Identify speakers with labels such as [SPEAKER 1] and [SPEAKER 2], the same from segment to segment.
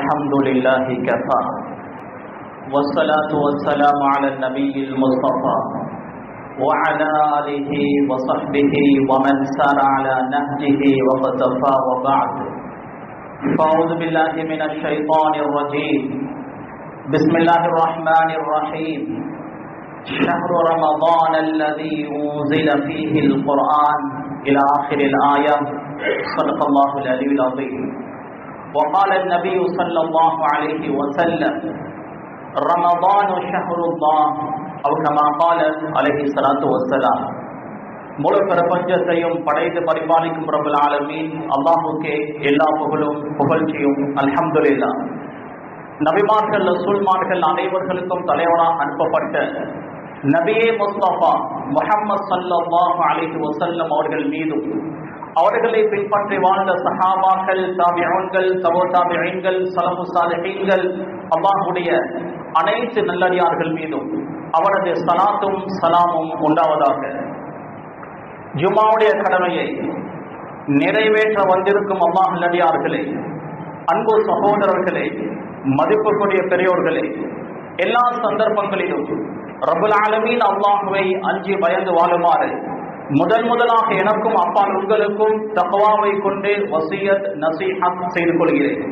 [SPEAKER 1] الحمد لله كفى والصلاة والسلام على النبي المصطفى وعلى آله وصحبه ومن سار على نهجه وقتفى وبعد فأعوذ بالله من الشيطان الرجيم بسم الله الرحمن الرحيم شهر رمضان الذي أنزل فيه القرآن إلى آخر الآية صدق الله العلي العظيم وقال النبي صلى الله عليه وسلم رمضان شهر الله أو كما قال عليه الصلاة والسلام முழு பிரபஞ்சத்தையும் படைத்து பரிபாலிக்கும் ரபுல் ஆலமீன் அல்லாஹுக்கே எல்லா புகழும் புகழ்ச்சியும் அல்ஹம்துலில்லா நபிமார்கள் ரசூல்மார்கள் அனைவர்களுக்கும் தலைவராக அனுப்பப்பட்ட நபியே முஸ்தபா முஹம்மது சல்லல்லாஹு அலைஹி வஸல்லம் அவர்கள் மீதும் அவர்களை பின்பற்றி வாழ்ந்த சஹாபாக்கள் தாபியன்கள் சபோ தாபியன்கள் சலமு சாலிஹீன்கள் அல்லாஹுடைய அனைத்து நல்லடியார்கள் மீதும் அவரது சலாத்தும் சலாமும் உண்டாவதாக ஜுமாவுடைய கடமையை நிறைவேற்ற வந்திருக்கும் அல்லாஹ் நல்லடியார்களே அன்பு சகோதரர்களே மதிப்புக்குரிய பெரியோர்களே எல்லா சந்தர்ப்பங்களிலும் ரபுல் ஆலமீன் அல்லாஹுவை அஞ்சி பயந்து வாழுமாறு முதல் முதலாக எனக்கும் அப்பால் உங்களுக்கும் தகவாவை கொண்டு வசியத் நசீஹத் செய்து கொள்கிறேன்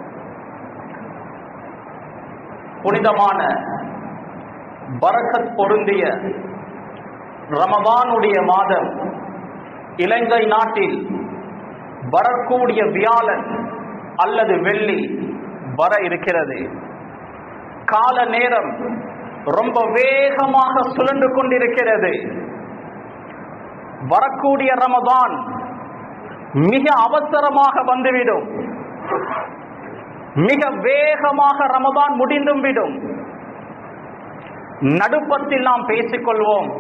[SPEAKER 1] புனிதமான பரக்கத் பொருந்திய ரமபானுடைய மாதம் இலங்கை நாட்டில் வரக்கூடிய வியாழன் அல்லது வெள்ளி வர இருக்கிறது கால நேரம் ரொம்ப வேகமாக சுழன்று கொண்டிருக்கிறது வரக்கூடிய ரமதான் மிக அவசரமாக வந்துவிடும் மிக வேகமாக ரமதான் முடிந்தும் விடும் நடுப்பத்தில் நாம் பேசிக்கொள்வோம்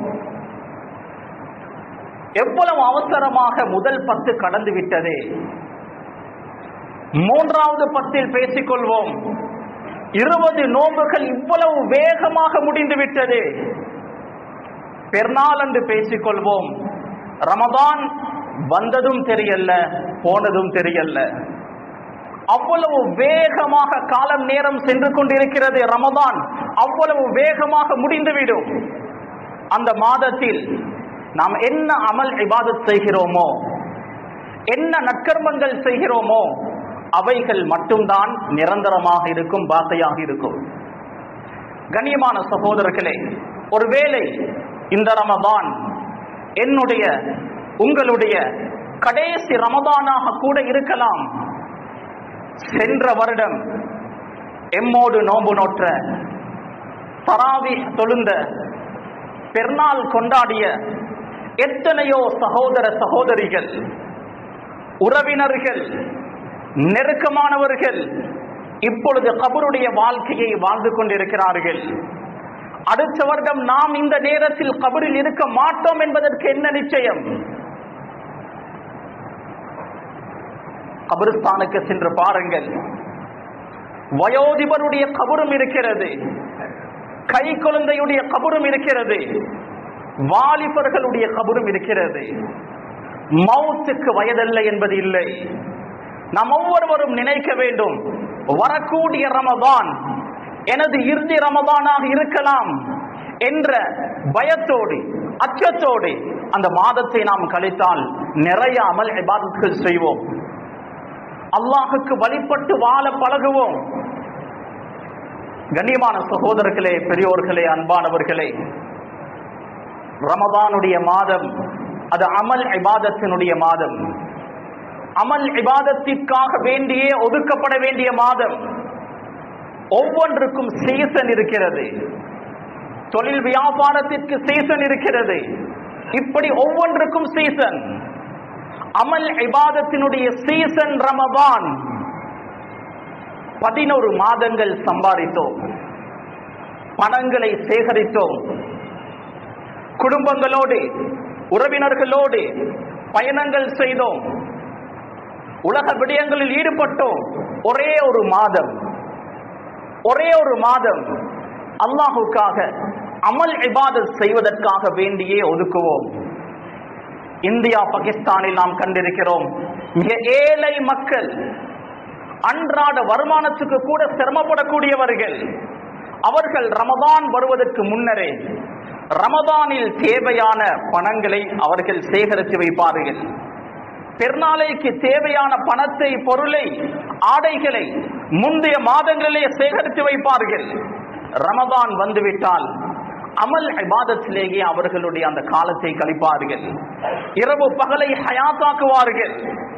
[SPEAKER 1] எவ்வளவு அவசரமாக முதல் பத்து கடந்து விட்டது மூன்றாவது பத்தில் பேசிக்கொள்வோம் இருபது நோம்புகள் இவ்வளவு வேகமாக முடிந்து விட்டது பெருநாள் என்று பேசிக்கொள்வோம் ரமதான் வந்ததும் தெரியல போனதும் தெரியல அவ்வளவு வேகமாக காலம் நேரம் சென்று கொண்டிருக்கிறது ரமதான் அவ்வளவு வேகமாக முடிந்துவிடும் அந்த மாதத்தில் நாம் என்ன அமல் இபாதத் செய்கிறோமோ என்ன நற்கர்மங்கள் செய்கிறோமோ அவைகள் மட்டும்தான் நிரந்தரமாக இருக்கும் பாத்தையாக இருக்கும் கண்ணியமான சகோதரர்களே ஒருவேளை இந்த ரமதான் என்னுடைய உங்களுடைய கடைசி ரமதானாக கூட இருக்கலாம் சென்ற வருடம் எம்மோடு நோம்பு நோற்ற தராவி தொழுந்த பெருநாள் கொண்டாடிய எத்தனையோ சகோதர சகோதரிகள் உறவினர்கள் நெருக்கமானவர்கள் இப்பொழுது கபருடைய வாழ்க்கையை வாழ்ந்து கொண்டிருக்கிறார்கள் அடுத்த வருடம் நாம் இந்த நேரத்தில் கபரில் இருக்க மாட்டோம் என்பதற்கு என்ன நிச்சயம் கபருஸ்தானுக்கு சென்று பாருங்கள் வயோதிபருடைய கபரும் இருக்கிறது கை குழந்தையுடைய கபரும் இருக்கிறது வாலிபர்களுடைய கபரும் இருக்கிறது மவுத்துக்கு வயதல்ல என்பது இல்லை நாம் ஒவ்வொருவரும் நினைக்க வேண்டும் வரக்கூடிய ரமதான் எனது இறுதி ரமதானாக இருக்கலாம் என்ற பயத்தோடு அச்சத்தோடு அந்த மாதத்தை நாம் கழித்தால் நிறைய அமல் இபாதத்துகள் செய்வோம் அல்லாஹுக்கு வழிபட்டு வாழ பழகுவோம் கண்ணியமான சகோதரர்களே பெரியோர்களே அன்பானவர்களே ரமதானுடைய மாதம் அது அமல் இபாதத்தினுடைய மாதம் அமல் இபாதத்திற்காக வேண்டியே ஒதுக்கப்பட வேண்டிய மாதம் ஒவ்வொன்றுக்கும் சீசன் இருக்கிறது தொழில் வியாபாரத்திற்கு சீசன் இருக்கிறது இப்படி ஒவ்வொன்றுக்கும் சீசன் அமல் இபாதத்தினுடைய சீசன் ரமபான் பதினோரு மாதங்கள் சம்பாதித்தோம் பணங்களை சேகரித்தோம் குடும்பங்களோடு உறவினர்களோடு பயணங்கள் செய்தோம் உலக விடயங்களில் ஈடுபட்டோம் ஒரே ஒரு மாதம் ஒரே ஒரு மாதம் அல்லாஹுக்காக அமல் இபாதத் செய்வதற்காக வேண்டியே ஒதுக்குவோம் இந்தியா பாகிஸ்தானில் நாம் கண்டிருக்கிறோம் மிக ஏழை மக்கள் அன்றாட வருமானத்துக்கு கூட சிரமப்படக்கூடியவர்கள் அவர்கள் ரமதான் வருவதற்கு முன்னரே ரமதானில் தேவையான பணங்களை அவர்கள் சேகரித்து வைப்பார்கள் பெருநாளைக்கு தேவையான பணத்தை பொருளை ஆடைகளை முந்தைய மாதங்களிலே சேகரித்து வைப்பார்கள் ரமதான் வந்துவிட்டால் அமல் இபாதத்திலேயே அவர்களுடைய அந்த காலத்தை கழிப்பார்கள் இரவு பகலை ஹயாத்தாக்குவார்கள்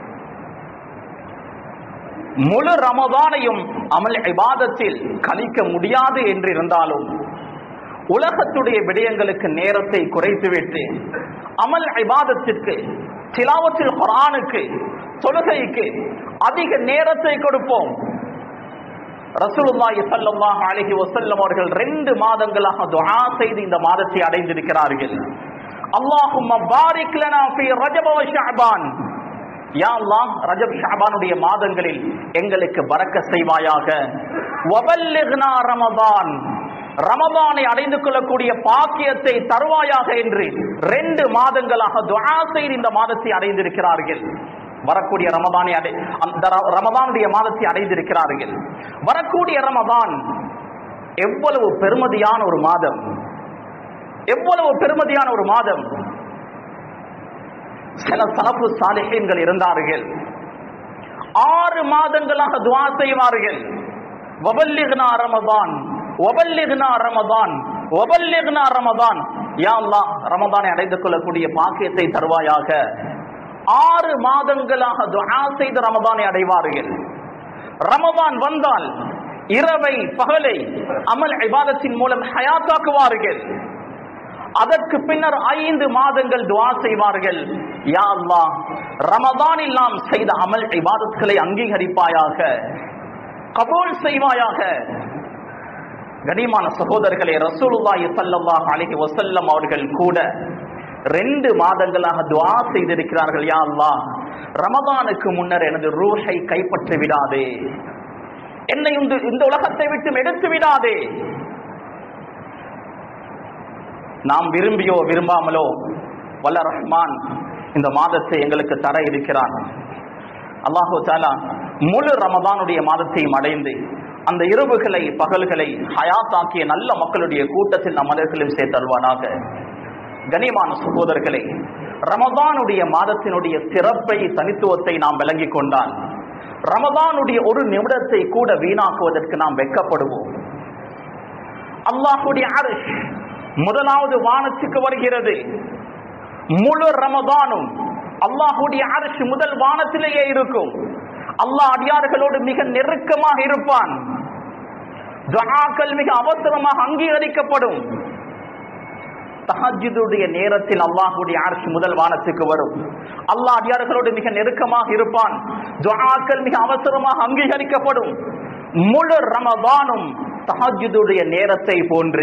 [SPEAKER 1] முழு ரமதானையும் அமல் இபாதத்தில் கழிக்க முடியாது என்றிருந்தாலும் உலகத்துடைய விடயங்களுக்கு நேரத்தை குறைத்துவிட்டு அமல் இபாதத்திற்கு திலாவத்தில் குரானுக்கு தொழுகைக்கு அதிக நேரத்தை கொடுப்போம் ரசூலுல்லாஹி ஸல்லல்லாஹு அலைஹி வஸல்லம் அவர்கள் ரெண்டு மாதங்களாக துஆ செய்து இந்த மாதத்தை அடைந்திருக்கிறார்கள் அல்லாஹும்ம பாரிக் லனா ஃபீ ரஜப வ ஷஅபான் யா அல்லாஹ் ரஜப் ஷஅபானுடைய மாதங்களில் எங்களுக்கு பரக்க செய்வாயாக வபல்லிக்னா ரமதான் ரமதானை அடைந்து கொள்ளக்கூடிய பாக்கியத்தை தருவாயாக என்று ரெண்டு மாதங்களாக துஆ செய்து இந்த மாதத்தை அடைந்திருக்கிறார்கள் வரக்கூடிய ரமதானை அடை அந்த ர- ரமதானுடைய மாதத்தை அடைந்திருக்கிறார்கள் வரக்கூடிய ரமதான் எவ்வளவு பெருமதியான ஒரு மாதம் எவ்வளவு பெருமதியான ஒரு மாதம் சில சலப்பு சாலிஹீன்கள் இருந்தார்கள் ஆறு மாதங்களாக துஆ செய்வார்கள் வபல்லிக்னா ரமதான் வபல்லிக்னா ரமதான் வபல்லிக்னா ரமதான் யா அல்லாஹ் ரமதானை அடைந்து கொள்ளக்கூடிய பாக்கியத்தை தருவாயாக ஆறு மாதங்களாக துஆ செய்து ரமதானை அடைவார்கள் ரமதான் வந்தால் இரவை பகலை அமல் இபாதத்தின் மூலம் ஹயாத்தாக்குவார்கள் அதற்கு பின்னர் ஐந்து மாதங்கள் துஆ செய்வார்கள் யா அல்லாஹ் ரமதானில் நாம் செய்த அமல் இபாதத்களை அங்கீகரிப்பாயாக கபூல் செய்வாயாக கனிமான சகோதரர்களே ரசூலுல்லாஹி ஸல்லல்லாஹு அலைஹி வஸல்லம் அவர்கள் கூட ரெண்டு மாதங்களாக துஆ செய்திருக்கிறார்கள் யா அல்லாஹ் ரமதானுக்கு முன்னர் எனது ரூஹை கைப்பற்றி விடாதே என்னை இந்த இந்த உலகத்தை விட்டு எடுத்து விடாதே நாம் விரும்பியோ விரும்பாமலோ வல்ல ரஹ்மான் இந்த மாதத்தை எங்களுக்கு தர இருக்கிறான் அல்லாஹு தாலா முழு ரமதானுடைய மாதத்தையும் அடைந்து அந்த இரவுகளை பகல்களை ஹயாத்தாக்கிய நல்ல மக்களுடைய கூட்டத்தில் நம் மனிதர்களையும் சேர்த்தல்வானாக கனிமான சகோதரர்களே ரமதானுடைய மாதத்தினுடைய சிறப்பை தனித்துவத்தை நாம் விளங்கிக் கொண்டால் ரமதானுடைய ஒரு நிமிடத்தை கூட வீணாக்குவதற்கு நாம் வெட்கப்படுவோம் அல்லாஹுடைய அரிஷ் முதலாவது வானத்துக்கு வருகிறது முழு ரமதானும் அல்லாஹுடைய அரிசி முதல் வானத்திலேயே இருக்கும் அல்லாஹ் அடியார்களோடு மிக நெருக்கமாக இருப்பான் துஆக்கள் மிக அவசரமாக அங்கீகரிக்கப்படும் தஹஜ்ஜுடைய நேரத்தில் அல்லாஹ்வுடைய அரிசி முதல் வானத்துக்கு வரும் அல்லாஹ் அடியார்களோடு மிக நெருக்கமாக இருப்பான் துஆக்கள் மிக அவசரமாக அங்கீகரிக்கப்படும் முழு ரமதானும் தஹஜ்ஜுடைய நேரத்தை போன்று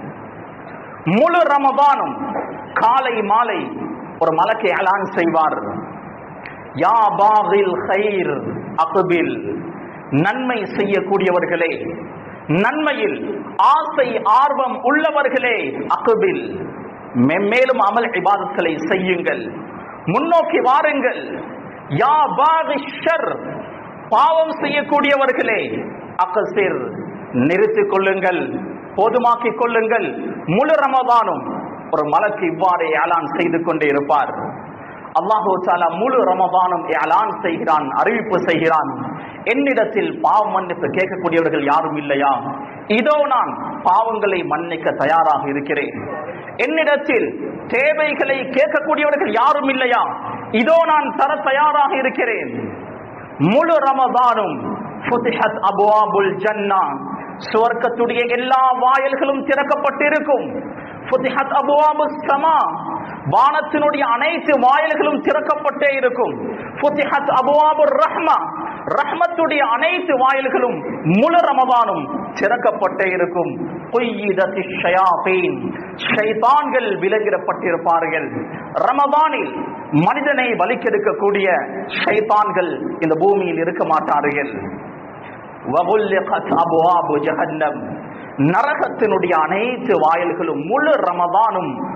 [SPEAKER 1] முழு ரமதானும் காலை மாலை ஒரு மலக்கை அலான் செய்வார் யா பாகில் ஹைர் அக்பில் நன்மை செய்யக்கூடியவர்களே நன்மையில் ஆசை ஆர்வம் உள்ளவர்களே அக்பில் மென்மேலும் அமல் இபாதத்களை செய்யுங்கள் முன்னோக்கி வாருங்கள் யா பாகி ஷர் பாவம் செய்யக்கூடியவர்களே அகசிர் நிறுத்திக் கொள்ளுங்கள் போதுமாக்கிக் கொள்ளுங்கள் முழு ரமதானும் ஒரு மலக்கு இவ்வாறே ஏலான் செய்து கொண்டே இருப்பார் அல்லாஹு தாலா முழு ரமதானும் ஏலான் செய்கிறான் அறிவிப்பு செய்கிறான் என்னிடத்தில் பாவ மன்னிப்பு கேட்கக்கூடியவர்கள் யாரும் இல்லையா இதோ நான் பாவங்களை மன்னிக்க தயாராக இருக்கிறேன் என்னிடத்தில் தேவைகளை கேட்கக்கூடியவர்கள் யாரும் இல்லையா இதோ நான் தர தயாராக இருக்கிறேன் முழு ரமதானும் ஃபுதிஹத் அபுவாபுல் ஜன்னா சுவர்க்கத்துடைய எல்லா வாயல்களும் திறக்கப்பட்டிருக்கும் ஃபுதிஹத் அபுவாபுஸ் ஸமா வானத்தினுடைய அனைத்து வாயில்களும் திறக்கப்பட்டே இருக்கும் ஃபுதிஹத் அபுவாபுர் ரஹ்மா ரஹ்மத்துடைய அனைத்து வாயில்களும் முழு ரமதானும் திறக்கப்பட்டே இருக்கும் குய்யிதத்தி ஷயாத்தீன் ஷைத்தான்கள் விலகிடப்பட்டிருப்பார்கள் ரமதானில் மனிதனை வலிக்கெடுக்கக்கூடிய ஷைத்தான்கள் இந்த பூமியில் இருக்க மாட்டார்கள் வகுல்லிகத் அபுவாபு ஜஹன்னம் நரகத்தினுடைய அனைத்து வாயில்களும் முழு ரமதானும்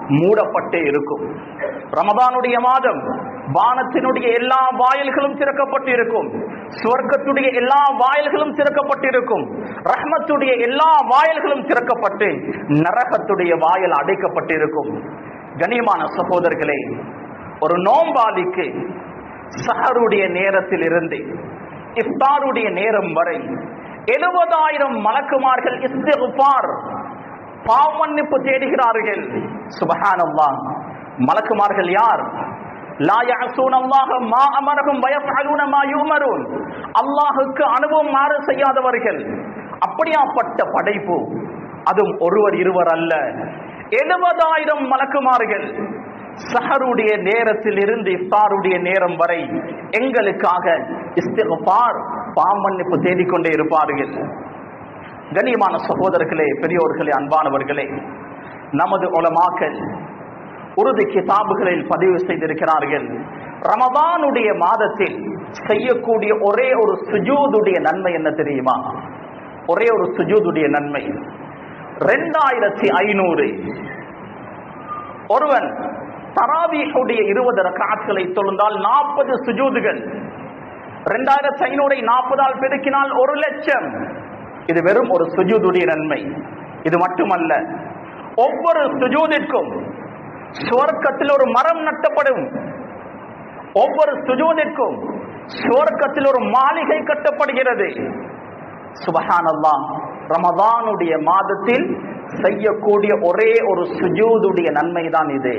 [SPEAKER 1] மூடப்பட்டே இருக்கும் ரமதானுடைய மாதம் வானத்தினுடைய எல்லா வாயில்களும் திறக்கப்பட்டிருக்கும் சுவர்க்கத்துடைய எல்லா வாயில்களும் திறக்கப்பட்டிருக்கும் ரஹ்மத்துடைய எல்லா வாயில்களும் திறக்கப்பட்டு நரகத்துடைய வாயில் அடைக்கப்பட்டிருக்கும் கண்ணியமான சகோதரர்களே ஒரு நோம்பாளிக்கு சஹருடைய நேரத்தில் இருந்து இஃப்தாருடைய நேரம் வரை எழுபதாயிரம் மலக்குமார்கள் இஸ்திகுபார் பாவமன்னிப்பு தேடுகிறார்கள் சுபஹானல்லாஹ் மலக்குமார்கள் யார் லா யஅஸூன அல்லாஹ மா அமரஹும் வயஃஅலூன மா யுமரூன் அல்லாஹ்வுக்கு அனுபவம் மாறு செய்யாதவர்கள் அப்படியாப்பட்ட படைப்பு அதுவும் ஒருவர் இருவர் அல்ல எழுபதாயிரம் மலக்குமார்கள் சஹருடைய நேரத்தில் இருந்து இஃப்தாருடைய நேரம் வரை எங்களுக்காக இஸ்திகுபார் பாவமன்னிப்பு தேடிக்கொண்டே இருப்பார்கள் கண்ணியமான சகோதரர்களே பெரியோர்களே அன்பானவர்களே நமது உலமாக்கள் உறுதி கிதாபுகளில் பதிவு செய்திருக்கிறார்கள் ரமதானுடைய மாதத்தில் செய்யக்கூடிய ஒரே ஒரு சுஜூதுடைய நன்மை என்ன தெரியுமா ஒரே ஒரு சுஜூதுடைய நன்மை ரெண்டாயிரத்தி ஐநூறு ஒருவன் தராவீஹுடைய இருபது ரக்காட்களை தொழுந்தால் நாற்பது சுஜூதுகள் ரெண்டாயிரத்தி ஐநூறை நாற்பதால் பெருக்கினால் ஒரு லட்சம் இது வெறும் ஒரு சுஜூதுடைய நன்மை இது மட்டுமல்ல ஒவ்வொரு சுஜூதிற்கும் சுவர்க்கத்தில் ஒரு மரம் நட்டப்படும் ஒவ்வொரு சுஜூதிற்கும் சுவர்க்கத்தில் ஒரு மாளிகை கட்டப்படுகிறது சுபஹானல்லா ரமதானுடைய மாதத்தில் செய்யக்கூடிய ஒரே ஒரு சுஜூதுடைய நன்மை தான் இது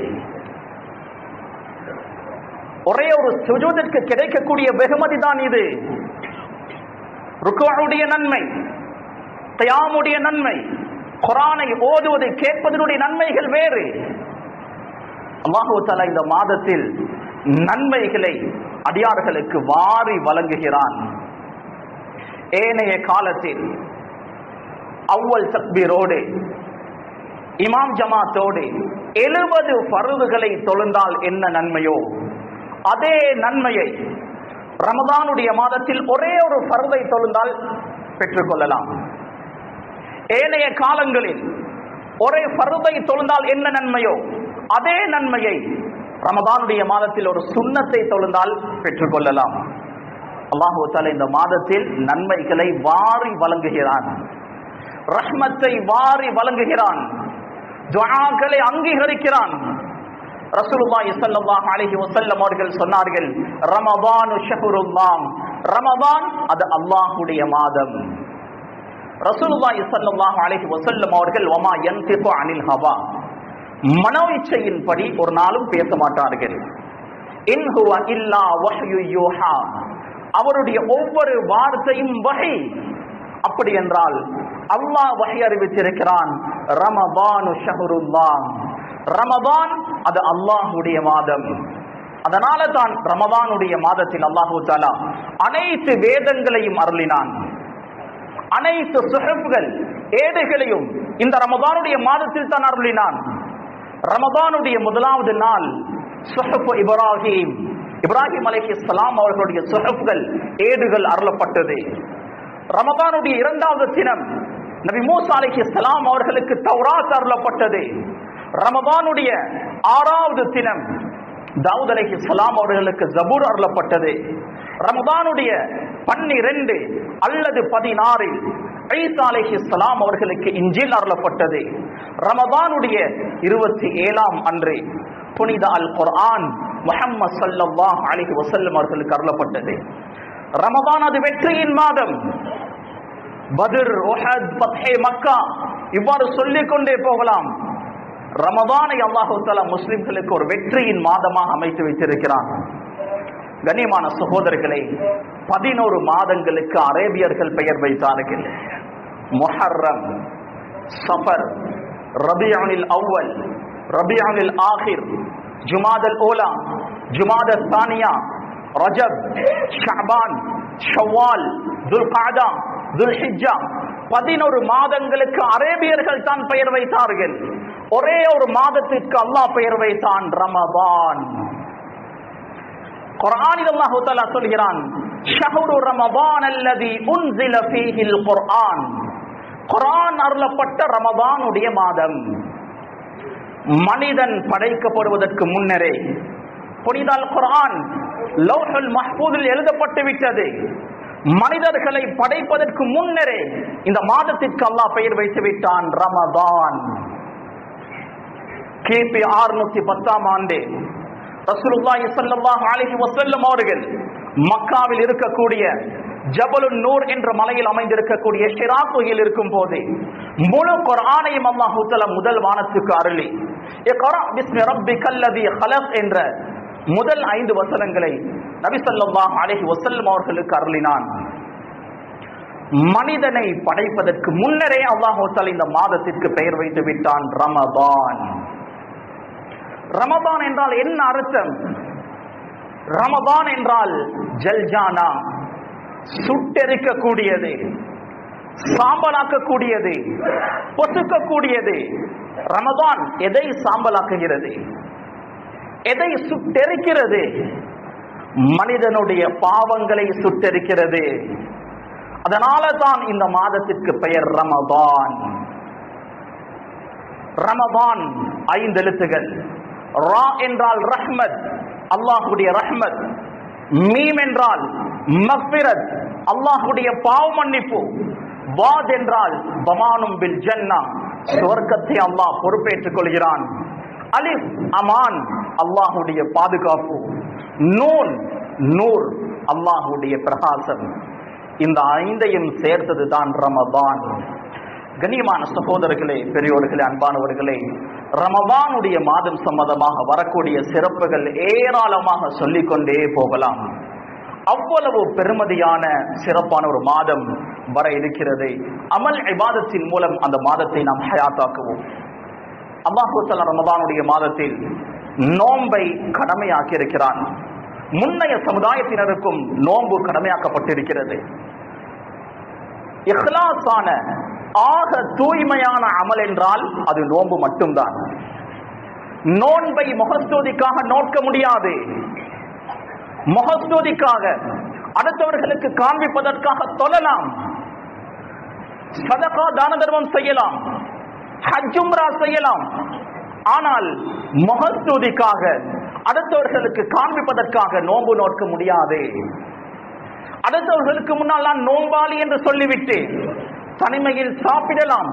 [SPEAKER 1] ஒரே ஒரு சுஜூதிற்கு கிடைக்கக்கூடிய வெகுமதி தான் இது ருக்குவாவுடைய நன்மை கயாமுடைய நன்மை குரானை ஓதுவதை கேட்பதனுடைய நன்மைகள் வேறு அல்லாஹு தஆலா இந்த மாதத்தில் நன்மைகளை அடியார்களுக்கு வாரி வழங்குகிறான் ஏனைய காலத்தில் அவ்வல் தக்பீரோடு இமாம் ஜமாத்தோடு எழுபது பருவுகளை தொழுந்தால் என்ன நன்மையோ அதே நன்மையை ரமதானுடைய மாதத்தில் ஒரே ஒரு பருவை தொழுந்தால் பெற்றுக்கொள்ளலாம் ஏனைய காலங்களில் ஒரே பருவை தொழுந்தால் என்ன நன்மையோ அதே நன்மையை ரமதானுடைய மாதத்தில் ஒரு சுண்ணத்தை தொழுந்தால் பெற்றுக்கொள்ளலாம் அல்லாஹு தாலா இந்த மாதத்தில் நன்மைகளை வாரி வழங்குகிறான் ரஹ்மத்தை வாரி வழங்குகிறான் துஆக்களை அங்கீகரிக்கிறான் ரசூலுல்லாஹி ஸல்லல்லாஹு அலைஹி வஸல்லம் அவர்கள் சொன்னார்கள் ரமதானு ஷஹ்ருல்லாஹ் ரமதான் அது அல்லாஹ்வுடைய மாதம் ரசூலுல்லாஹி ஸல்லல்லாஹு அலைஹி வஸல்லம் அவர்கள் வமா யன்திகு அனில் ஹவா மனோ இச்சையின்படி ஒரு நாளும் பேச மாட்டார்கள் இன் ஹுவ இல்லா வஹ்யு யூஹா அவருடைய ஒவ்வொரு வார்த்தையும் வகை அப்படி என்றால் அல்லாஹ் வகை அறிவித்திருக்கிறான் ரமபானு ஷஹருல்லாஹ் ரமபான் அது அல்லாஹ்வுடைய மாதம் அதனால தான் ரமபானுடைய மாதத்தில் அல்லாஹு தாலா அனைத்து வேதங்களையும் அருளினான் அனைத்து சுஹப்கள் ஏடுகளையும் இந்த ரமதானுடைய மாதத்தில் தான் அருளினான் ரமதானுடைய முதலாவது நாள் சுஹப் இப்ராஹிம் இப்ராஹிம் அலைஹிஸ்ஸலாம் அவர்களுடைய சுஹப்கள் ஏடுகள் அருளப்பட்டது ரமதானுடைய இரண்டாவது தினம் நபி மூசா அலைஹிஸ்ஸலாம் அவர்களுக்கு தௌராத் அருளப்பட்டது ரமதானுடைய ஆறாவது தினம் தாவூத் அலைஹிஸ்ஸலாம் அவர்களுக்கு ஜபூர் அருளப்பட்டது ரமதானுடைய பன்னிரண்டு அல்லது பதினாறில் ஈசா அலைஹிஸ்ஸலாம் அவர்களுக்கு இஞ்சில் அருளப்பட்டது ரமதானுடைய இருபத்தி ஏழாம் அன்று புனித அல் குர்ஆன் முஹம்மது ஸல்லல்லாஹு அலைஹி வஸல்லம் அவர்களுக்கு அருளப்பட்டது ரமதான் அது வெற்றியின் மாதம் பத்ர் உஹத் ஃபத்ஹே மக்கா இவ்வாறு சொல்லிக் கொண்டே போகலாம் ரமதானை அல்லாஹு தஆலா முஸ்லிம்களுக்கு ஒரு வெற்றியின் மாதமாக அமைத்து வைத்திருக்கிறான் கண்ணியமான சகோதரர்களே பதினோரு மாதங்களுக்கு அரேபியர்கள் பெயர் வைத்தார்கள் முஹர்ரம் சஃபர் ரபியானில் அவ்வல் ரபியானில் ஆஹிர் ஜுமாதல் ஓலா ஜுமாத தானியா ரஜப் ஷஅபான் ஷவ்வால் துல்காதா துல்ஹிஜ்ஜா பதினோரு மாதங்களுக்கு அரேபியர்கள் தான் பெயர் வைத்தார்கள் ஒரே ஒரு மாதத்திற்கு அல்லாஹ் பெயர் வைத்தான் ரமபான் குர்ஆனில் அல்லாஹ் தஆலா சொல்கிறான் ஷஹ்ரு ரமபான் அல்லதி உன்சில ஃபீஹில் குர்ஆன் குர்ஆன் அருளப்பட்ட ரமபானுடைய மாதம் மனிதன் படைக்கப்படுவதற்கு முன்னரே புனிதல் குர்ஆன் லௌஹுல் மஹ்பூதில் எழுதப்பட்டு விட்டது மனிதர்களை படைப்பதற்கு முன்னரே இந்த மாதத்திற்கு அல்லாஹ் பெயர் வைத்து விட்டான் ரமதான் கிபி ஆறுநூத்தி பத்தாம் ஆண்டு ரசூலுல்லாஹி ஸல்லல்லாஹு அலைஹி வஸல்லம் அவர்கள் மக்காவில் இருக்கக்கூடிய ஜபலுன் நூர் என்ற மலையில் அமைந்திருக்கக்கூடிய ஷிரா குகையில் இருக்கும் போது முழு குர்ஆனையும் அல்லாஹ் தஆலா முதல் வானத்துக்கு அருளி இக்ரா பிஸ்மி ரப்பிக்கல் லதீ ஹலக் என்ற முதல் ஐந்து வசனங்களை நபி ஸல்லல்லாஹு அலைஹி வஸல்லம் அவர்களுக்கு அருளினான் மனிதனை படைப்பதற்கு முன்னரே அல்லாஹ் தஆலா இந்த மாதத்திற்கு பெயர் வைத்து விட்டான் ரமதான் ரமதான் என்றால் என்ன அர்த்தம் ரமதான் என்றால் ஜல்ஜானா சுட்டெரிக்கக்கூடியது சாம்பலாக்கக்கூடியது பொசுக்கக்கூடியது ரமதான் எதை சாம்பலாக்குகிறது எதை சுட்டெரிக்கிறது மனிதனுடைய பாவங்களை சுட்டெரிக்கிறது அதனால தான் இந்த மாதத்திற்கு பெயர் ரமதான் ரமதான் ஐந்து எழுத்துகள் ரா என்றால் ரஹ்மத் அல்லாஹுடைய ரஹ்மத் மீம் என்றால் மக்பிரத் அல்லாஹுடைய பாவ மன்னிப்பு வாத் என்றால் பமானும் பில் ஜன்னா சுவர்க்கத்தை அல்லாஹ் பொறுப்பேற்றுக் கொள்கிறான் அலிஃப் அமான் அல்லாஹுடைய பாதுகாப்பு நூன் நூர் அல்லாஹுடைய பிரகாசம் இந்த ஐந்தையும் சேர்த்தது தான் ரமதான் கண்ணியமான சகோதரர்களே பெரியோர்களே அன்பானவர்களே ரமபானுடைய மாதம் சம்பந்தமாக வரக்கூடிய சிறப்புகள் ஏராளமாக சொல்லிக்கொண்டே போகலாம் அவ்வளவு பெருமதியான சிறப்பான ஒரு மாதம் வர இருக்கிறது அமல் இபாதத்தின் மூலம் அந்த மாதத்தை நாம் ஹயாத்தாக்குவோம் அல்லாஹு தஆலா ரமபானுடைய மாதத்தில் நோன்பை கடமையாக்கி இருக்கிறான் முன்னைய சமுதாயத்தினருக்கும் நோன்பு கடமையாக்கப்பட்டிருக்கிறது இஹ்லாஸான ஆக தூய்மையான அமல் என்றால் அது நோன்பு மட்டும்தான் நோன்பை முகஸ்தோதிக்காக நோக்க முடியாது முகஸ்தோதிக்காக அடுத்தவர்களுக்கு காண்பிப்பதற்காக தொழலாம் சதகா தான தர்மம் செய்யலாம் ஹஜ்ஜும்ரா செய்யலாம் ஆனால் முகஸ்துதிக்காக அடுத்தவர்களுக்கு காண்பிப்பதற்காக நோன்பு நோக்க முடியாது அடுத்தவர்களுக்கு முன்னால் நான் நோம்பாளி என்று சொல்லிவிட்டு தனிமையில் சாப்பிடலாம்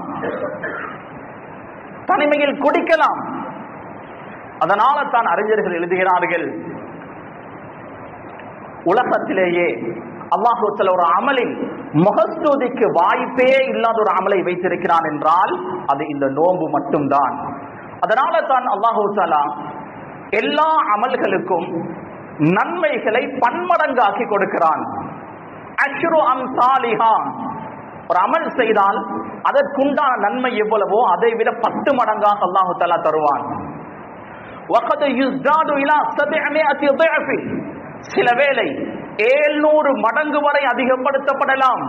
[SPEAKER 1] தனிமையில் குடிக்கலாம் அதனால தான் அறிஞர்கள் எழுதுகிறார்கள் உலகத்திலேயே அல்லாஹு தஆலா ஒரு அமலில் முகஸ்துதிக்கு வாய்ப்பே இல்லாத ஒரு அமலை வைத்திருக்கிறான் என்றால் அது இந்த நோன்பு மட்டும்தான் அதனால தான் அல்லாஹு தஆலா எல்லா அமல்களுக்கும் நன்மைகளை பன்மடங்காக்கி கொடுக்கிறான் அஷ்ரு அம்சாலிஹா ஒரு அமல் செய்தால் அதற்குண்டான நன்மை எவ்வளவோ அதை விட பத்து மடங்காக அல்லாஹு தஆலா தருவான் وقد يزداد الى 700 ضعف சில வேளை ஏழ்நூறு மடங்கு வரை அதிகப்படுத்தப்படலாம்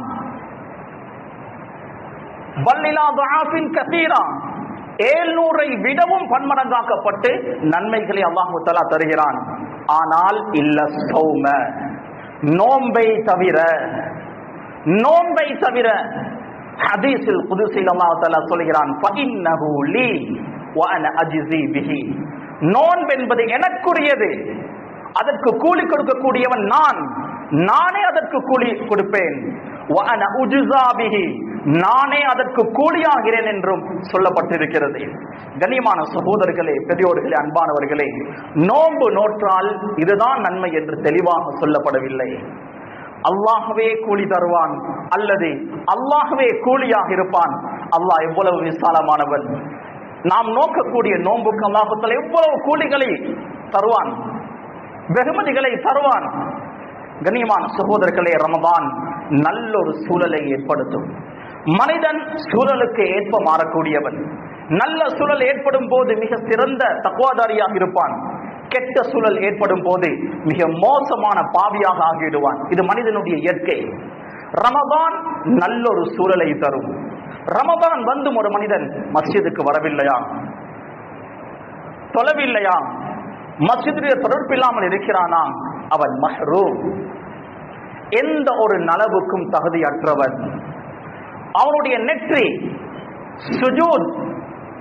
[SPEAKER 1] வல்லிலா துஆஃபின் கசீரா ஏழ்நூறை விடவும் பன்மடங்காக்கப்பட்டு நன்மைகளை அல்லாஹு தஆலா தருகிறான் ஆனால் இல்ல சௌம நோன்பை தவிர நோன்பை தவிர ஹதீஸில் குதுசில் அல்லாஹ் தஆலா சொல்கிறான் ஃபஇன்னஹு லீ வ அன அஜ்ஸி பிஹி நோன்பு என்பது எனக்குரியது அதற்கு கூலி கொடுக்கக்கூடியவன் நான் நானே அதற்கு கூலி கொடுப்பேன் வ அன உஜ்ஸா பிஹி நானே அதற்கு கூலியாகிறேன் என்றும் சொல்லப்பட்டிருக்கிறது கண்ணியமான சகோதரர்களே பெரியோர்களே அன்பானவர்களே நோன்பு நோற்றால் இதுதான் நன்மை என்று தெளிவாக சொல்லப்படவில்லை அல்லாஹ்வே கூலி தருவான் அல்லது அல்லாஹ்வே கூலியாக இருப்பான் அல்லாஹ் எவ்வளவு விசாலமானவன் நாம் நோக்கக்கூடிய நோன்புக்கு அல்லாஹத்தில் எவ்வளவு கூலிகளை தருவான் வெகுமதிகளை தருவான் கண்ணியமான சகோதரர்களே ரமதான் நல்ல ஒரு சூழலை ஏற்படுத்தும் மனிதன் சூழலுக்கு ஏற்ப மாறக்கூடியவன் நல்ல சூழல் ஏற்படும் போது மிக சிறந்த தக்குவாதாரியாக இருப்பான் கெட்ட சூழல் ஏற்படும் போது மிக மோசமான பாவியாக ஆகிவிடுவான் இது மனிதனுடைய இயற்கை ரமதான் நல்ல ஒரு சூழலை தரும் ரமதான் வந்தும் ஒரு மனிதன் மஸ்ஜிதுக்கு வரவில்லையா தொலைவில்லையா மஸ்ஜிதுடைய தொடர்பில்லாமல் இருக்கிறானா அவன் மஹ்ரூம் எந்த ஒரு நலவுக்கும் தகுதியற்றவன் அவனுடைய நெற்றி சுஜூத்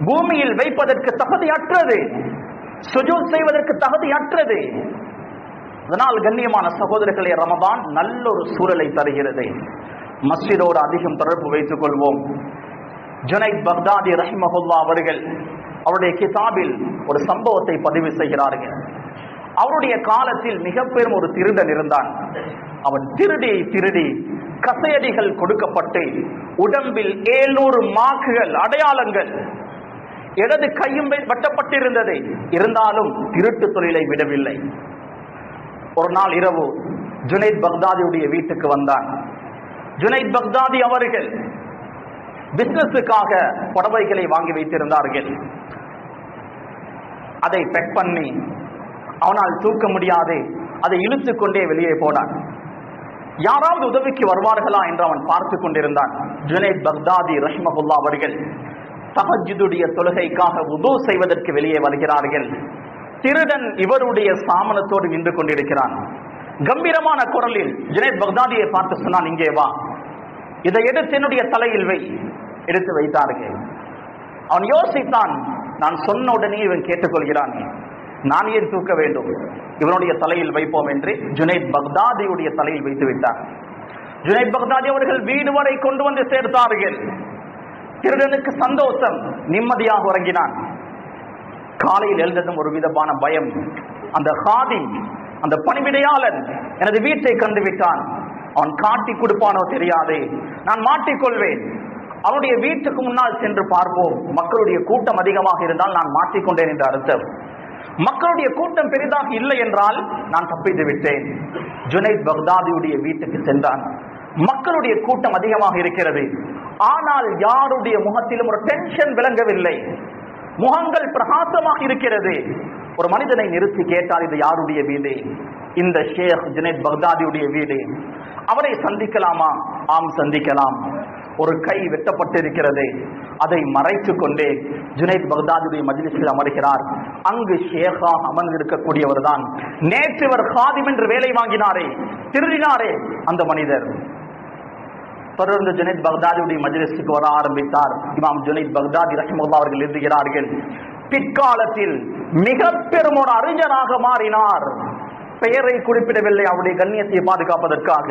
[SPEAKER 1] பூமியில் வைப்பதற்கு தகுதியற்றது சுஜூத் செய்வதற்கு தகுதியற்றது அதனால் கண்ணியமான சகோதரர்களே ரமதான் நல்ல ஒரு சூழலை தருகிறது மஸ்ஜிதோடு அதிகம் தொடர்பு வைத்துக் கொள்வோம் ஜுனைத் பக்தாதி ரஹிமஹுல்லா அவர்கள் அவருடைய கிதாபில் ஒரு சம்பவத்தை பதிவு செய்கிறார்கள் அவருடைய காலத்தில் மிக பெரும் ஒரு திருடன் இருந்தான் அவன் திருடி திருடி கசையடிகள் கொடுக்கப்பட்டு உடம்பில் ஏழ்நூறு மாக்குகள் அடையாளங்கள் இடது கையும் வெட்டப்பட்டிருந்தது இருந்தாலும் திருட்டு தொழிலை விடவில்லை ஒரு நாள் இரவு ஜுனைத் பக்தாதியுடைய வீட்டுக்கு வந்தான் ஜுனைத் பக்தாதி அவர்கள் பிசினஸுக்காக புடவைகளை வாங்கி வைத்திருந்தார்கள் அதை பெக் பண்ணி அவனால் தூக்க முடியாது அதை இழுத்துக் கொண்டே வெளியே போனான் யாராவது உதவிக்கு வருவார்களா என்று அவன் பார்த்து கொண்டிருந்தான் ஜுனைத் பக்தாதி ரஹ்மகுல்லா அவர்கள் தஹஜுடைய தொழுகைக்காக உது செய்வதற்கு வெளியே வருகிறார்கள் திருடன் இவருடைய சாமனத்தோடு நின்று கொண்டிருக்கிறான் கம்பீரமான குரலில் ஜுனைத் பக்தாதியை பார்த்து சொன்னான் இங்கே வா இதை எடுத்து என்னுடைய தலையில் வை எடுத்து வைத்தார்கள் அவன் யோசித்தான் நான் சொன்ன உடனே இவன் கேட்டுக்கொள்கிறான் நான் ஏன் தூக்க வேண்டும் இவனுடைய தலையில் வைப்போம் என்று ஜுனைத் பக்தாதியுடைய தலையில் வைத்து விட்டார் ஜுனைத் பக்தாதி அவர்கள் வீடு வரை கொண்டு வந்து சேர்த்தார்கள் திருடனுக்கு சந்தோஷம் நிம்மதியாக உறங்கினான் காலையில் எழுந்ததும் ஒரு விதமான பயம் அந்த ஹாதி அந்த பணிவிடையாளன் எனது வீட்டை கண்டு விட்டான் அவன் காட்டி கொடுப்பானோ தெரியாது நான் மாட்டிக்கொள்வேன் அவனுடைய வீட்டுக்கு முன்னால் சென்று பார்ப்போம் மக்களுடைய கூட்டம் அதிகமாக இருந்தால் நான் மாட்டிக்கொண்டேன் என்று அர்த்தம் மக்களுடைய கூட்டம் பெரிதாக இல்லை என்றால் நான் தப்பித்து விட்டேன் ஜுனைத் பக்தாதியுடைய வீட்டுக்கு சென்றான் மக்களுடைய கூட்டம் அதிகமாக இருக்கிறது ஆனால் யாருடைய முகத்திலும் ஒரு டென்ஷன் விளங்கவில்லை முகங்கள் பிரகாசமாக இருக்கிறது ஒரு மனிதனை நிறுத்தி கேட்டால் இது யாருடைய வீடு இந்த ஷேக் ஜுனைத் பக்தாதியுடைய வீடு அவரை சந்திக்கலாமா ஆம் சந்திக்கலாம் ஒரு கை வெட்டப்பட்டிருக்கிறது அதை மறைத்து கொண்டே ஜுனைத் பக்தாதுடைய மஜ்லிஸில் அமர்கிறார் அங்கு ஷேகா அமர்ந்திருக்கக்கூடியவர் தான் நேற்று இவர் ஹாதிம் என்று வேலை வாங்கினாரே திருடினாரே அந்த மனிதர் தொடர்ந்து ஜுனைத் பக்தாதியுடைய மஜ்லிஸுக்கு வர ஆரம்பித்தார் இமாம் ஜுனைத் பக்தாதி ரஹிமுல்லா அவர்கள் எழுதுகிறார்கள் பிற்காலத்தில் மிக பெரும் ஒரு அறிஞராக மாறினார் பெயரை குறிப்பிடவில்லை அவருடைய கண்ணியத்தை பாதுகாப்பதற்காக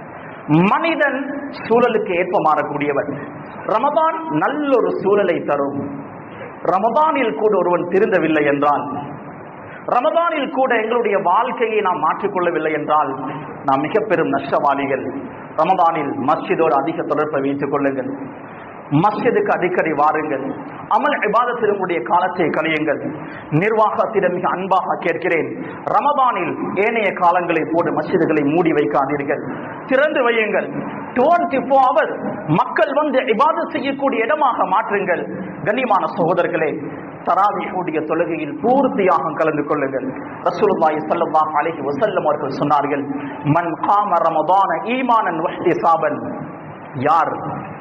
[SPEAKER 1] மனிதன் சூழலுக்கு ஏற்ப மாறக்கூடியவன் ரமதான் நல்ல ஒரு சூழலை தரும் ரமதானில் கூட ஒருவன் திருந்தவில்லை என்றால் ரமதானில் கூட எங்களுடைய வாழ்க்கையை நாம் மாற்றிக்கொள்ளவில்லை என்றால் நாம் மிக பெரும் நஷ்டவாளிகள் ரமதானில் மஸ்ஜிதோடு அதிக தொடர்பை வைத்துக் கொள்ளுங்கள் மஸ்ஜிதுக்கு அடிக்கடி வாருங்கள் அமல் இபாதத்தில் உங்களுடைய காலத்தை கழியுங்கள் நிர்வாகத்திடம் மிக அன்பாக கேட்கிறேன் ரமதானில் ஏனைய காலங்களை போட்டு மஸ்ஜிதுகளை மூடி வைக்காதீர்கள் திறந்து வையுங்கள் டுவெண்ட்டி ஃபோர் ஹவர்ஸ் மக்கள் வந்து இபாதத் செய்யக்கூடிய இடமாக மாற்றுங்கள் கண்ணியமான சகோதரர்களே தராவியுடைய தொழுகையில் பூர்த்தியாக கலந்து கொள்ளுங்கள் ரசூலுல்லாஹி ஸல்லல்லாஹு அலைஹி வஸல்லம் அவர்கள் சொன்னார்கள் மன் காம ரமதான ஈமானன் வஹ்திசாபன் யார்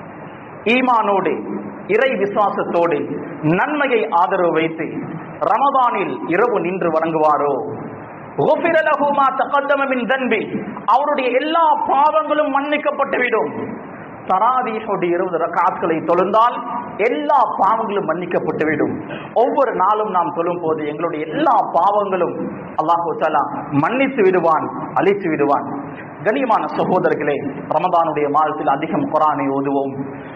[SPEAKER 1] ஈமானோடு இறை விசுவாசத்தோடு நன்மையை ஆதரவு வைத்து ரமதானில் இரவு நின்று வணங்குவாரோ غُفِرَ لَهُ مَا تَقَدَّمَ مِنْ ذَنْبِهِ அவருடைய எல்லா பாவங்களும் மன்னிக்கப்பட்டுவிடும் தராவீஹுடைய இருபது ரக்காத்களை தொழுந்தால் எல்லா பாவங்களும் மன்னிக்கப்பட்டுவிடும் ஒவ்வொரு நாளும் நாம் தொழும் போது எங்களுடைய எல்லா பாவங்களும் அல்லாஹு தஆலா மன்னித்து விடுவான் அழித்து விடுவான் கண்ணியமான சகோதரர்களே ரமதானுடைய மாதத்தில் அதிகம் குரானை ஓதுவோம்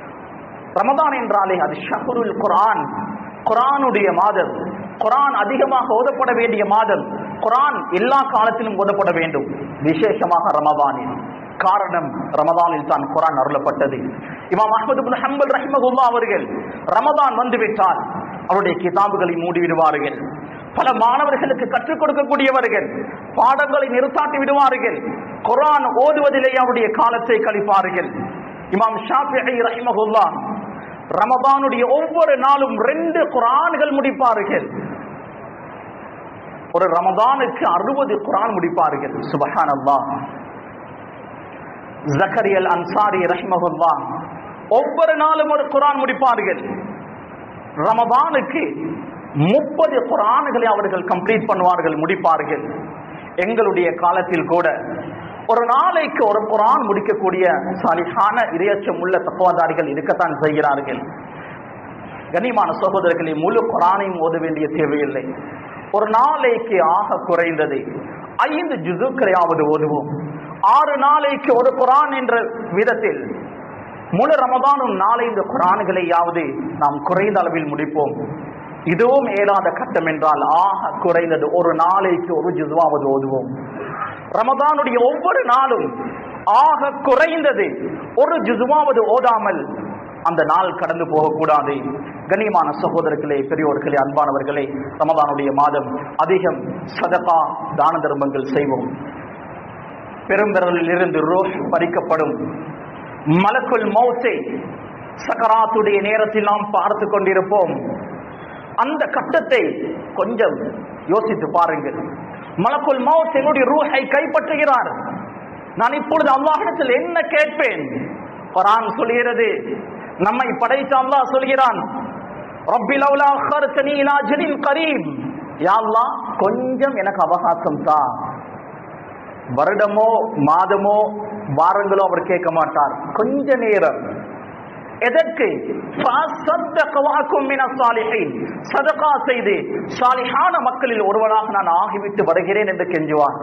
[SPEAKER 1] ரமதான் என்றாலே அது ஷஹருல் குரான் குரானுடைய மாதம் குரான் அதிகமாக ஓதப்பட வேண்டிய மாதம் குரான் எல்லா காலத்திலும் ஓதப்பட வேண்டும் விசேஷமாக ரமதானில் காரணம் ரமதானில் தான் குரான் அருளப்பட்டது இமாம் அஹ்மது பின் ஹம்பல் ரஹ்மகுல்லா அவர்கள் ரமதான் வந்துவிட்டால் அவருடைய கிதாபுகளை மூடிவிடுவார்கள் பல மாணவர்களுக்கு கற்றுக் கொடுக்கக்கூடியவர்கள் பாடங்களை நிறுத்தாட்டி விடுவார்கள் குரான் ஓதுவதிலே அவருடைய காலத்தை கழிப்பார்கள் இமாம் ஷாஃபிஐ ரஹிமகுல்லா ரமதானுடைய ஒவ்வொரு நாளும் ரெண்டு குரான்கள் முடிப்பார்கள் ஒரு ரமதானுக்கு அறுபது குரான் முடிப்பார்கள் சுபஹான் ஜக்கரியல் அன்சாரி ரஹ்மகுல்லா ஒவ்வொரு நாளும் ஒரு குரான் முடிப்பார்கள் ரமதானுக்கு முப்பது குரான்களை அவர்கள் கம்ப்ளீட் பண்ணுவார்கள் முடிப்பார்கள் எங்களுடைய காலத்தில் கூட ஒரு நாளைக்கு ஒரு குரான் முடிக்கக்கூடிய சாலிஹான இரையச்சம் உள்ள தத்துவாதாரிகள் இருக்கத்தான் செய்கிறார்கள் கண்ணியமான சகோதரர்களே முழு குரானையும் ஓத வேண்டிய தேவையில்லை ஒரு நாளைக்கு ஆக குறைந்தது ஐந்து ஜுதுக்களையாவது ஓதுவோம் ஆறு நாளைக்கு ஒரு குரான் என்ற விதத்தில் முழு ரமதானும் நாளைந்து குரான்களையாவது நாம் குறைந்த அளவில் முடிப்போம் இதுவும் ஏலாத கட்டம் என்றால் ஆக குறைந்தது ஒரு நாளைக்கு ஒரு ஜுதுவாவது ஓதுவோம் ரமதானுடைய ஒவ்வொரு நாளும் ஆக குறைந்தது ஒரு ஜுதுவாவது ஓதாமல் அந்த நாள் கடந்து போகக்கூடாது கண்ணியமான சகோதரர்களே பெரியோர்களே அன்பானவர்களே ரமதானுடைய மாதம் அதிகம் சதகா தான தர்மங்கள் செய்வோம் பெரும்பெறலில் இருந்து ரோஷ் பறிக்கப்படும் மலக்குள் மௌத்தை சக்கராத்துடைய நேரத்தில் நாம் பார்த்து கொண்டிருப்போம் அந்த கட்டத்தை கொஞ்சம் யோசித்து பாருங்கள் மலக்குள் மௌத் என்னுடைய ரூஹை கைப்பற்றுகிறார் நான் இப்பொழுது அல்லாஹிடத்தில் என்ன கேட்பேன் குரான் சொல்கிறது நம்மை படைத்த அல்லாஹ் சொல்கிறான் ரப்பி லவ்லா அkhர்தனி இலா அஜலின் கரீம் யா அல்லாஹ் கொஞ்சம் எனக்கு அவகாசம் தா வருடமோ மாதமோ வாரங்களோ அவர் கேட்க மாட்டார் கொஞ்ச நேரம் எதற்கு சதகா செய்து சாலிஹான மக்களில் ஒருவனாக நான் ஆகிவிட்டு வருகிறேன் என்று கெஞ்சுவான்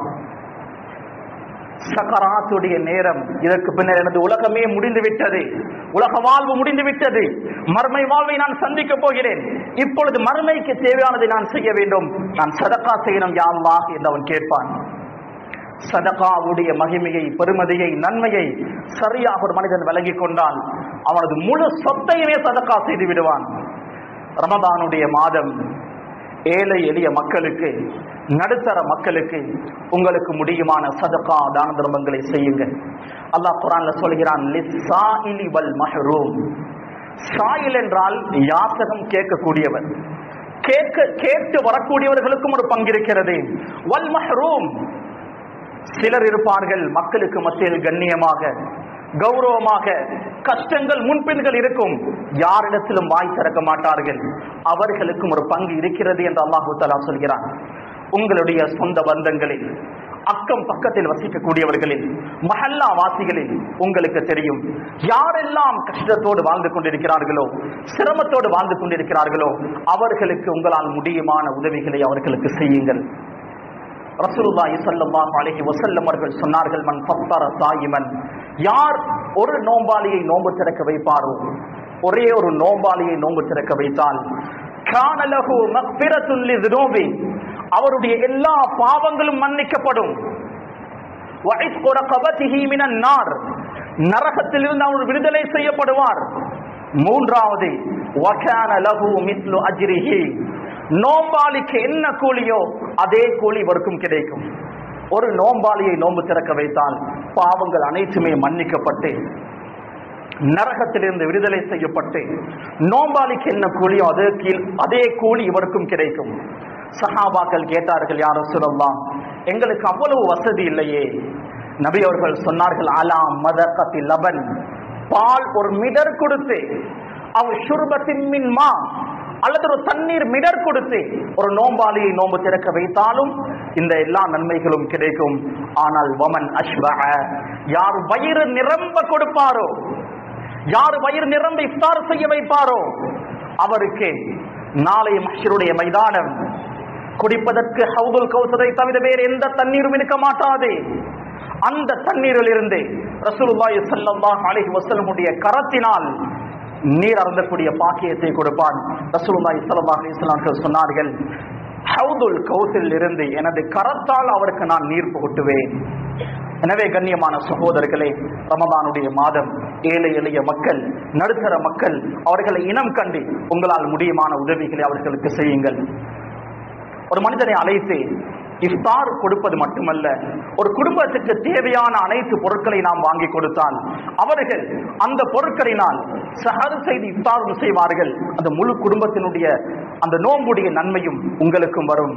[SPEAKER 1] சக்கராத்துடைய நேரம் இதற்கு பின்னர் எனது உலகமே முடிந்து விட்டது உலக வாழ்வு முடிந்து விட்டது மர்மை வாழ்வை நான் சந்திக்க போகிறேன் இப்பொழுது மர்மைக்கு தேவையானதை நான் செய்ய வேண்டும் நான் சதக்கா செய்யணும் யாழ்லா என்று அவன் கேட்பான் சதகாவுடைய மகிமையை பெருமதியை நன்மையை சரியாக ஒரு மனிதன் விலகிக் கொண்டால் அவனது முழு சொத்தையுமே சதக்கா செய்து விடுவான் ரமதானுடைய மாதம் ஏழை எளிய மக்களுக்கு நடுத்தர மக்களுக்கு உங்களுக்கு முடியுமான சதகா தான தர்மங்களை செய்யுங்க அல்லாஹ் குரான்ல சொல்கிறான் லிஸ்ஸாயிலி வல் மஹ்ரூம் சாயில் என்றால் யாசகம் கேட்கக்கூடியவர் கேட்க கேட்டு வரக்கூடியவர்களுக்கும் ஒரு பங்கு இருக்கிறது வல் மஹ்ரூம் சிலர் இருப்பார்கள் மக்களுக்கு மத்தியில் கண்ணியமாக கௌரவமாக கஷ்டங்கள் முன்பின்கள் இருக்கும் யாரிடத்திலும் வாய் திறக்க மாட்டார்கள் அவர்களுக்கும் ஒரு பங்கு இருக்கிறது என்று அல்லாஹு தலா சொல்கிறான் உங்களுடைய சொந்த பந்தங்களில் அக்கம் பக்கத்தில் வசிக்கக்கூடியவர்களில் மஹல்லா வாசிகளில் உங்களுக்கு தெரியும் யாரெல்லாம் கஷ்டத்தோடு வாழ்ந்து கொண்டிருக்கிறார்களோ சிரமத்தோடு வாழ்ந்து கொண்டிருக்கிறார்களோ அவர்களுக்கு உங்களால் முடியுமான உதவிகளை அவர்களுக்கு செய்யுங்கள் ரசூலுல்லாஹி ஸல்லல்லாஹு அலைஹி வஸல்லம் அவர்கள் சொன்னார்கள் மன் ஃபத்தர சாயிமன் யார் ஒரு நோம்பாளியை நோன்பு திறக்க வைப்பாரோ ஒரே ஒரு நோம்பாளியை நோன்பு திறக்க வைத்தால் கான லஹு மக்ஃபிரத்துல் லிذுனூபி அவருடைய எல்லா பாவங்களும் மன்னிக்கப்படும் வஇஸ்கு ரகபதிஹி மினன் நார் நரகத்திலிருந்து அவர் விடுதலை செய்யப்படுவார் மூன்றாவது வகான லஹு மிஸ்லு அஜ்ரிஹி நோம்பாளிக்கு என்ன கூலியோ அதே கூலி இவருக்கும் கிடைக்கும் ஒரு நோம்பாளியை நோன்பு திறக்க வைத்தால் பாவங்கள் அனைத்துமே மன்னிக்கப்பட்டு நரகத்திலிருந்து விடுதலை செய்யப்பட்டு நோம்பாளிக்கு என்ன கூலியோ அதே கீழ் அதே கூலி இவருக்கும் கிடைக்கும் சஹாபாக்கள் கேட்டார்கள் யாரும் சொல்லலாம் எங்களுக்கு அவ்வளவு வசதி இல்லையே நபி அவர்கள் சொன்னார்கள் அலா மதகத்தி லபன் பால் ஒரு மிடர் கொடுத்து அவ் ஷுர்பத்தின் மின் மா அல்லது ஒரு தண்ணீர் மிடர் கொடுத்து ஒரு நோம்பாளியை நோன்பு திறக்க வைத்தாலும் இந்த எல்லா நன்மைகளும் கிடைக்கும் ஆனால் வமன் அஸ்வஹ யார் வயிறு நிரம்ப கொடுப்பாரோ யார் வயிறு நிரம்ப இஃப்தார் செய்ய வைப்பாரோ அவருக்கு நாளை மஷருடைய மைதானம் குடிப்பதற்கு ஹவுதுல் கௌசரை தவிர வேறு எந்த தண்ணீரும் இருக்க மாட்டாது அந்த தண்ணீரில் இருந்து ரசூலுல்லாஹி ஸல்லல்லாஹு அலைஹி வஸல்லமுடைய கரத்தினால் நீர் அருந்தக்கூடிய பாக்கியத்தை கொடுப்பான் ரசூலுல்லாஹி ஸல்லல்லாஹு அலைஹி வஸல்லம் சொன்னார்கள் ஹவுதுல் கௌசில் இருந்து எனது கரத்தால் அவருக்கு நான் நீர் புகட்டுவேன் எனவே கண்ணியமான சகோதரர்களே ரமதானுடைய மாதம் ஏழை எளிய மக்கள் நடுத்தர மக்கள் அவர்களை இனம் கண்டு உங்களால் முடியுமான உதவிகளை அவர்களுக்கு செய்யுங்கள் ஒரு மனிதனை அழைத்து இஃப்தார் கொடுப்பது மட்டுமல்ல ஒரு குடும்பத்துக்கு தேவையான அனைத்து பொருட்களை நாம் வாங்கி கொடுத்தால் அவர்கள் அந்த பொருட்களினால் சஹர் செய்து இஃப்தாரும் செய்வார்கள் அந்த முழு குடும்பத்தினுடைய அந்த நோம்புடைய நன்மையும் உங்களுக்கும் வரும்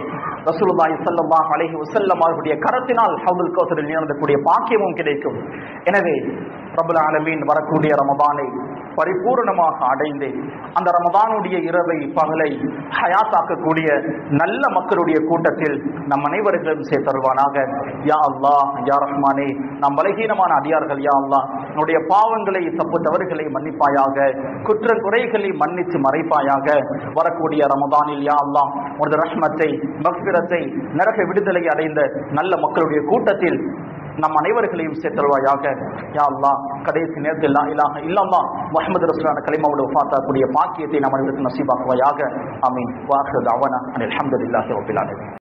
[SPEAKER 1] ரசூலுல்லாஹி ஸல்லல்லாஹு அலைஹி வஸல்லம் அவர்களுடைய கரத்தினால் ஹவுதுல் கௌசரில் நீரந்தக்கூடிய பாக்கியமும் கிடைக்கும் எனவே ரபுல் ஆலமீன் வரக்கூடிய ரமதானை பரிபூர்ணமாக அடைந்து அந்த ரமதானுடைய இரவை பகலை ஹயாத்தாக்கக்கூடிய நல்ல மக்களுடைய கூட்டத்தில் நம் அனைவர்களும் சேர்த்தருவானாக யா அல்லாஹ் யா ரஹ்மானே நாம் பலகீனமான அடியார்கள் யா அல்லாஹ் நம்முடைய பாவங்களை தப்பு தவறுகளை மன்னிப்பாயாக குற்ற குறைகளை மன்னித்து மறைப்பாயாக வரக்கூடிய ரமதானில் யா அல்லாஹ் உனது ரஹ்மத்தை மக்பிரத்தை நரக விடுதலை அடைந்த நல்ல மக்களுடைய கூட்டத்தில் நம் அனைவர்களையும் சேர்த்தல்வாயாக யா அல்லாஹ் கடைசி நேரத்தில் லா இலாஹ இல்லல்லாஹ் முஹம்மது ரசூலான கலிமாவோட வஃபாத்தாக்கூடிய பாக்கியத்தை நம் அனைவருக்கு நசீபாக்குவாயாக ஆமீன் வாஹிரு தஅவானா அனில் ஹம்துலில்லாஹி ரப்பில் ஆலமீன்